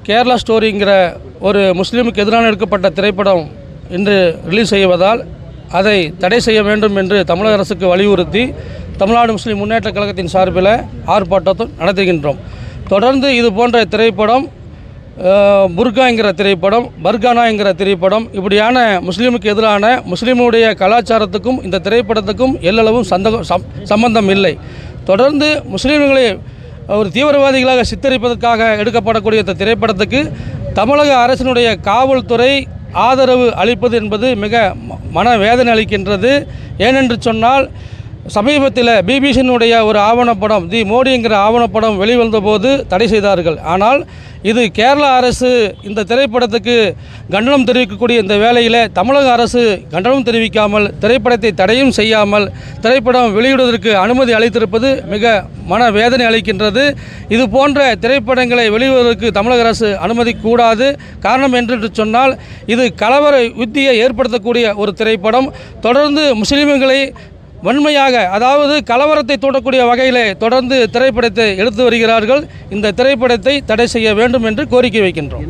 கேரளா ஸ்டோரிங்கிற ஒரு முஸ்லீமுக்கு எதிரான எடுக்கப்பட்ட திரைப்படம் இன்று ரிலீஸ் செய்வதால் அதை தடை செய்ய வேண்டும் என்று தமிழக அரசுக்கு வலியுறுத்தி தமிழ்நாடு முஸ்லீம் முன்னேற்றக் கழகத்தின் சார்பில் ஆர்ப்பாட்டத்தை நடத்துகின்றோம் தொடர்ந்து இது போன்ற திரைப்படம் அஹ், புர்காங்கிற திரைப்படம் பர்கானா என்கிற திரைப்படம் இப்படியான முஸ்லீமுக்கு எதிரான முஸ்லீமுடைய கலாச்சாரத்துக்கும் இந்த திரைப்படத்துக்கும் எல்லளவும் சந்தகம் சம் சம்பந்தம் இல்லை தொடர்ந்து முஸ்லீம்களை ஒரு தீவிரவாதிகளாக சித்தரிப்பதற்காக எடுக்கப்படக்கூடிய இந்த திரைப்படத்துக்கு தமிழக அரசினுடைய காவல்துறை ஆதரவு அளிப்பது என்பது மிக ம- மனவேதனை அளிக்கின்றது ஏனென்று சொன்னால் சமீபத்தில் பிபிசியினுடைய ஒரு ஆவணப்படம் தி மோடிங்கிற ஆவணப்படம் வெளிவந்தபோது தடை செய்தார்கள் ஆனால் இது கேரள அரசு இந்த திரைப்படத்துக்கு கண்டனம் தெரிவிக்கக்கூடிய இந்த வேளையில் தமிழக அரசு கண்டனம் தெரிவிக்காமல் திரைப்படத்தை தடையும் செய்யாமல் திரைப்படம் வெளியிடுவதற்கு அனுமதி அளித்திருப்பது மிக மனவேதனை அளிக்கின்றது இது போன்ற திரைப்படங்களை வெளியிடுவதற்கு தமிழக அரசு அனுமதி கூடாது காரணம் என்று சொன்னால் இது கலவர யுத்தியை ஏற்படுத்தக்கூடிய ஒரு திரைப்படம் தொடர்ந்து முஸ்லிம்களை வன்மையாக அதாவது கலவரத்தை தூண்டக்கூடிய வகையிலே தொடர்ந்து திரைப்படத்தை எடுத்து வருகிறார்கள் இந்த திரைப்படத்தை தடை செய்ய வேண்டும் என்று கோரிக்கை வைக்கின்றோம்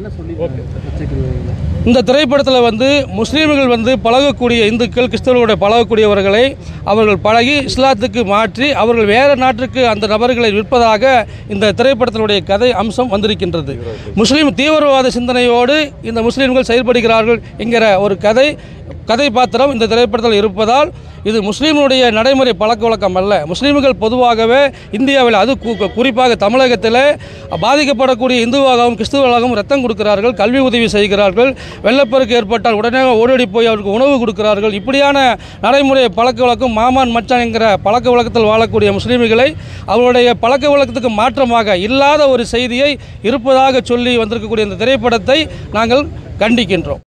இந்த திரைப்படத்தில் வந்து முஸ்லீம்கள் வந்து பழகக்கூடிய இந்துக்கள் கிறிஸ்தவர்களோட பழகக்கூடியவர்களை அவர்கள் பழகி இஸ்லாத்துக்கு மாற்றி அவர்கள் வேறு நாட்டுக்கு அந்த நபர்களை விற்பதாக இந்த திரைப்படத்தினுடைய கதை அம்சம் வந்திருக்கின்றது முஸ்லீம் தீவிரவாத சிந்தனையோடு இந்த முஸ்லீம்கள் செயல்படுகிறார்கள் என்கிற ஒரு கதை கதை பாத்திரம் இந்த திரைப்படத்தில் இருப்பதால் இது முஸ்லீம்களுடைய நடைமுறை பழக்க வழக்கம் அல்ல முஸ்லீம்கள் பொதுவாகவே இந்தியாவில் அது கு- குறிப்பாக தமிழகத்தில் பாதிக்கப்படக்கூடிய இந்துவாகவும் கிறிஸ்துவர்களாகவும் ரத்தம் கொடுக்கிறார்கள் கல்வி உதவி செய்கிறார்கள் வெள்ளப்பெருக்கு ஏற்பட்டால் உடனே ஓடோடி போய் அவருக்கு உணவு கொடுக்கிறார்கள் இப்படியான நடைமுறை பழக்க வழக்கம் மாமான் மச்சான் என்கிற பழக்க வழக்கத்தில் வாழக்கூடிய முஸ்லீம்களை அவருடைய பழக்க வழக்கத்துக்கு மாற்றமாக இல்லாத ஒரு செய்தியை இருப்பதாக சொல்லி வந்திருக்கக்கூடிய இந்த திரைப்படத்தை நாங்கள் கண்டிக்கின்றோம்